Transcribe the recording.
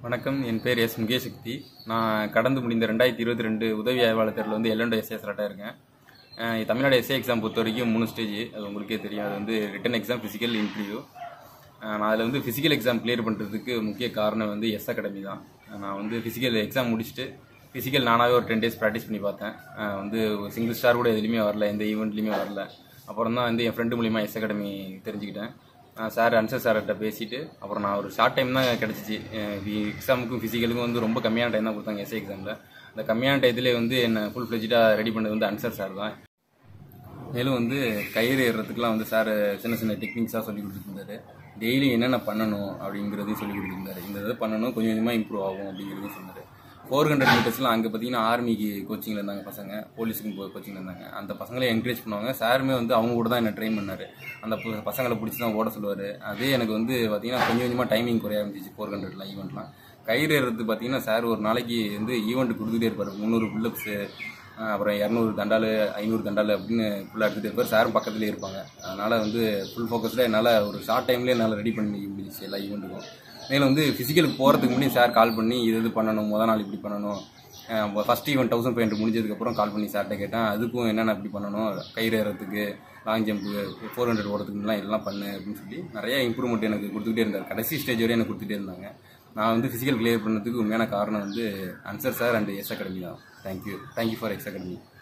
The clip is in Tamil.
வணக்கம் என் பேர் எஸ் முகேசக்தி நான் கடந்து முடிந்த ரெண்டாயிரத்தி இருபத்தி ரெண்டு உதவி ஆய்வாளர் தேர்வில் வந்து எல்லண்டோ எஸ்ஏ செலக்டாக இருக்கேன் அஹ் தமிழ்நாடு எஸ்ஏ எக்ஸாம் பொறுத்த வரைக்கும் மூணு ஸ்டேஜ் அது உங்களுக்கே தெரியும் அது வந்து ரிட்டன் எக்ஸாம் ஃபிசிக்கல் இன்டர்வியூ நான் அதில் வந்து ஃபிசிக்கல் எக்ஸாம் கிளியர் பண்ணுறதுக்கு முக்கிய காரணம் வந்து எஸ் அகாடமி தான் நான் வந்து ஃபிசிக்கல் எக்ஸாம் முடிச்சுட்டு ஃபிசிக்கல் நானாகவே ஒரு டென் டேஸ் ப்ராக்டிஸ் பண்ணி பார்த்தேன் அஹ் வந்து ஒரு சிங்கிள் ஸ்டார் கூட எதுலையுமே வரல எந்த ஈவெண்ட்லையுமே வரல அப்புறம் தான் வந்து என் ஃப்ரெண்டு மூலிமா எஸ் அகாடமி தெரிஞ்சுக்கிட்டேன் சார் அன்சர் சார்கிட்ட பேசிட்டு அப்புறம் நான் ஒரு ஷார்ட் டைம் தான் கிடச்சிச்சு எக்ஸாமுக்கும் ஃபிசிக்கலுக்கும் வந்து ரொம்ப கம்மியான டைம் தான் கொடுத்தாங்க எஸ்ஏ எக்ஸாமில் அந்த கம்மியான டயத்துலேயே வந்து என்னை ஃபுல் ஃப்ளெஜ்டாக ரெடி பண்ணது வந்து அன்சர் சார் தான் மேலும் வந்து கயிறு ஏறுறதுக்குலாம் வந்து சார் சின்ன சின்ன டெக்னிக்ஸாக சொல்லி கொடுத்துருந்தாரு டெய்லி என்னென்ன பண்ணணும் அப்படிங்கிறதையும் சொல்லி கொடுத்துருந்தாரு இந்த இதை பண்ணணும் கொஞ்சம் கொஞ்சமாக இம்ப்ரூவ் ஆகும் அப்படிங்கிறதையும் சொன்னார் ஃபோர் ஹண்ட்ரட் மீட்டர்ஸ்லாம் அங்கே பார்த்தீங்கன்னா ஆர்மிக்கு கோச்சிங்கில் இருந்தாங்க பசங்க போலீஸுக்கும் கோச்சிங்கில் இருந்தாங்க அந்த பசங்களே என்கரேஜ் பண்ணுவாங்க சாருமே வந்து அவங்க கூட தான் என்ன ட்ரெயின் பண்ணார் அந்த பு- பசங்களை பிடிச்சி தான் ஓட சொல்லுவார் அதே எனக்கு வந்து பார்த்தீங்கன்னா கொஞ்சம் கொஞ்சமாக டைமிங் குறைய ஆரம்பிச்சிச்சு ஃபோர் ஹண்ட்ரட்லாம் ஈவெண்ட்லாம் கயிறு ஏறுறது பார்த்தீங்கன்னா சார் ஒரு நாளைக்கு வந்து ஈவெண்ட் கொடுத்துட்டே இருப்பார் முந்நூறு புல்லப்ஸு அப்புறம் இரநூறு தண்டால் ஐநூறு தண்டால் அப்படின்னு ஃபுல்லாக எடுத்துகிட்டு இருப்பார் சாரும் பக்கத்துலேயே இருப்பாங்க அதனால் வந்து ஃபுல் ஃபோக்கஸில் என்னால் ஒரு ஷார்ட் டைம்லேயே என்னால் ரெடி பண்ணி முடிஞ்சிச்சு எல்லா ஈவெண்ட்டுக்கும் மேலும் வந்து ஃபிசிக்கலுக்கு போகிறதுக்கு முன்னாடி சார் கால் பண்ணி இது இது பண்ணணும் முத நாள் இப்படி பண்ணணும் first event thousand five hundred முடிஞ்சதுக்கப்புறம் கால் பண்ணி சார்கிட்ட கேட்டேன் அதுக்கும் என்னென்ன இப்படி பண்ணணும் கயிறு ஏறத்துக்கு லாங் ஜம்ப்பு ஃபோர் ஹண்ட்ரட் ஓடுறதுக்குலாம் எல்லாம் பண்ணு அப்படின்னு சொல்லி நிறைய இம்ப்ரூவ்மெண்ட் எனக்கு கொடுத்துக்கிட்டே இருந்தார் கடைசி ஸ்டேஜ் வரையும் எனக்கு கொடுத்துட்டே இருந்தாங்க நான் வந்து ஃபிசிக்கல் கிளியர் பண்ணதுக்கு உண்மையான காரணம் வந்து Ansar sir and S academy தான் thank you thank you for X academy